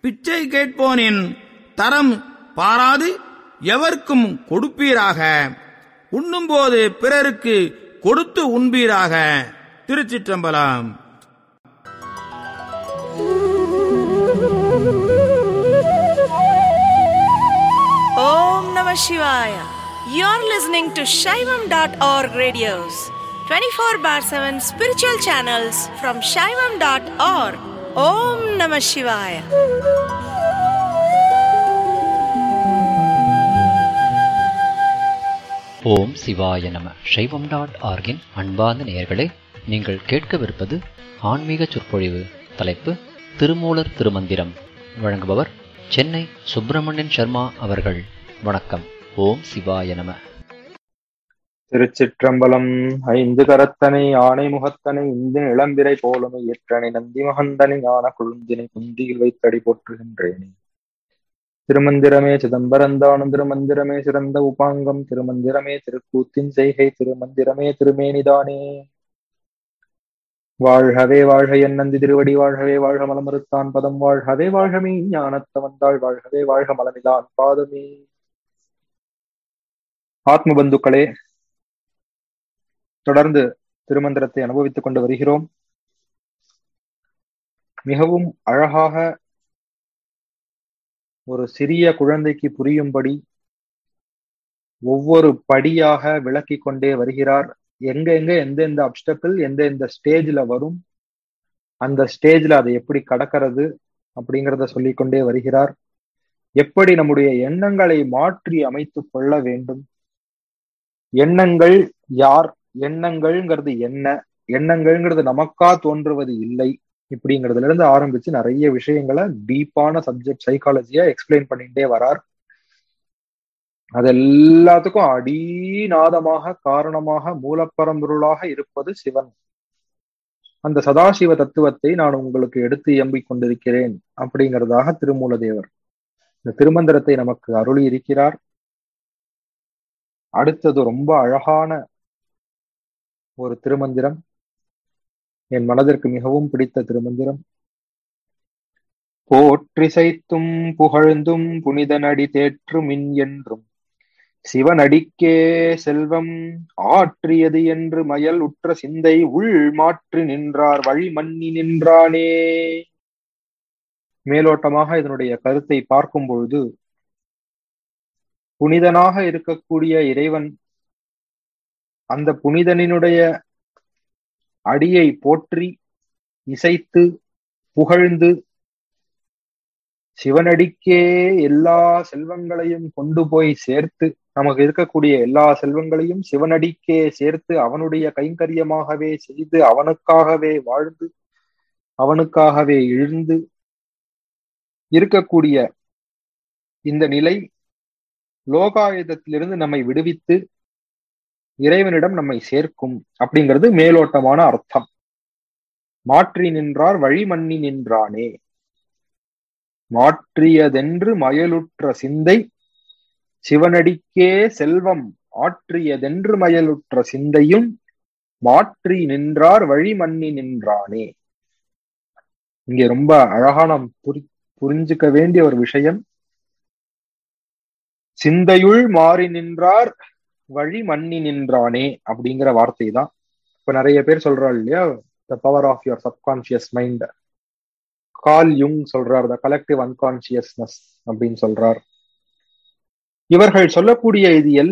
பிச்சை கேட்போனின் தரம் பாராது எவர்க்கும் கொடுப்பீராக உண்ணும்போது பிறருக்கு கொடுத்து உண்பீராக திருச்சிற்றம்பலம் Om Namah Shivaya. You're listening to Shaivam.org radios, 24 bar 7 spiritual channels from Shaivam.org. Om Namah Shivaya. ஓம் சிவாய நம சைவம் டாட் ஆர்கின் அன்பார்ந்த நேயர்களே நீங்கள் கேட்கவிருப்பது ஆன்மீக சொற்பொழிவு தலைப்பு திருமூலர் திருமந்திரம் வழங்குபவர் சென்னை சுப்பிரமணியன் சர்மா அவர்கள் வணக்கம் ஓம் சிவாய நம திருச்சிற்றம்பலம் ஐந்து கரத்தனை ஆணை முகத்தனை இந்தின் இளம்பிரை போலுமை ஏற்றனை நந்தி மகந்தனை ஞான குழுந்தினை குந்தியில் வைத்தடி போற்றுகின்றேனே திருமந்திரமே சிதம்பரந்தானும் திருமந்திரமே சிறந்த உபாங்கம் திருமந்திரமே திருக்கூத்தின் செய்கை திருமந்திரமே திருமேனிதானே வாழ்கவே வாழ்க என் நந்தி திருவடி வாழ்கவே வாழ்க மலமறுத்தான் பதம் வாழ்கவே வாழ்கமே ஞானத்த வந்தாள் வாழ்கவே வாழ்க மலமிலான் பாதமே ஆத்ம பந்துக்களே தொடர்ந்து திருமந்திரத்தை அனுபவித்துக் கொண்டு வருகிறோம் மிகவும் அழகாக ஒரு சிறிய குழந்தைக்கு புரியும்படி ஒவ்வொரு படியாக விளக்கி கொண்டே வருகிறார் எங்க எங்க எந்த எந்த அப்டக்கிள் எந்த எந்த ஸ்டேஜ்ல வரும் அந்த ஸ்டேஜ்ல அதை எப்படி கடக்கிறது அப்படிங்கிறத சொல்லிக்கொண்டே வருகிறார் எப்படி நம்முடைய எண்ணங்களை மாற்றி அமைத்துக் கொள்ள வேண்டும் எண்ணங்கள் யார் எண்ணங்கள்ங்கிறது என்ன எண்ணங்கள்ங்கிறது நமக்கா தோன்றுவது இல்லை இப்படிங்கிறதுல இருந்து ஆரம்பிச்சு நிறைய விஷயங்களை டீப்பான சப்ஜெக்ட் சைக்காலஜியா எக்ஸ்பிளைன் பண்ணிட்டே வரார் அது எல்லாத்துக்கும் அடிநாதமாக காரணமாக மூலப்பரம்பொருளாக இருப்பது சிவன் அந்த சதாசிவ தத்துவத்தை நான் உங்களுக்கு எடுத்து இயம்பிக் கொண்டிருக்கிறேன் அப்படிங்கிறதாக திருமூலதேவர் இந்த திருமந்திரத்தை நமக்கு அருளி இருக்கிறார் அடுத்தது ரொம்ப அழகான ஒரு திருமந்திரம் என் மனதிற்கு மிகவும் பிடித்த திருமந்திரம் போற்றிசைத்தும் புகழ்ந்தும் புனிதனடி தேற்று மின் என்றும் சிவனடிக்கே செல்வம் ஆற்றியது என்று மயல் உற்ற சிந்தை உள் மாற்றி நின்றார் வழி மன்னி நின்றானே மேலோட்டமாக இதனுடைய கருத்தை பார்க்கும் பொழுது புனிதனாக இருக்கக்கூடிய இறைவன் அந்த புனிதனினுடைய அடியை போற்றி இசைத்து புகழ்ந்து சிவனடிக்கே எல்லா செல்வங்களையும் கொண்டு போய் சேர்த்து நமக்கு இருக்கக்கூடிய எல்லா செல்வங்களையும் சிவனடிக்கே சேர்த்து அவனுடைய கைங்கரியமாகவே செய்து அவனுக்காகவே வாழ்ந்து அவனுக்காகவே எழுந்து இருக்கக்கூடிய இந்த நிலை லோகாயுதத்திலிருந்து நம்மை விடுவித்து இறைவனிடம் நம்மை சேர்க்கும் அப்படிங்கிறது மேலோட்டமான அர்த்தம் மாற்றி நின்றார் வழி மன்னி நின்றானே மாற்றியதென்று மயலுற்ற சிந்தை சிவனடிக்கே செல்வம் ஆற்றியதென்று மயலுற்ற சிந்தையும் மாற்றி நின்றார் வழி மன்னி நின்றானே இங்கே ரொம்ப அழகா நாம் புரி புரிஞ்சுக்க வேண்டிய ஒரு விஷயம் சிந்தையுள் மாறி நின்றார் வழி மன்னி நின்றானே அப்படிங்கிற வார்த்தை தான் இப்ப நிறைய பேர் சொல்றாள் இல்லையா the power of your subconscious mind Carl யுங் சொல்றார் த கலெக்டிவ் அன்கான்சியஸ்னஸ் அப்படின்னு சொல்றார் இவர்கள் சொல்லக்கூடிய இது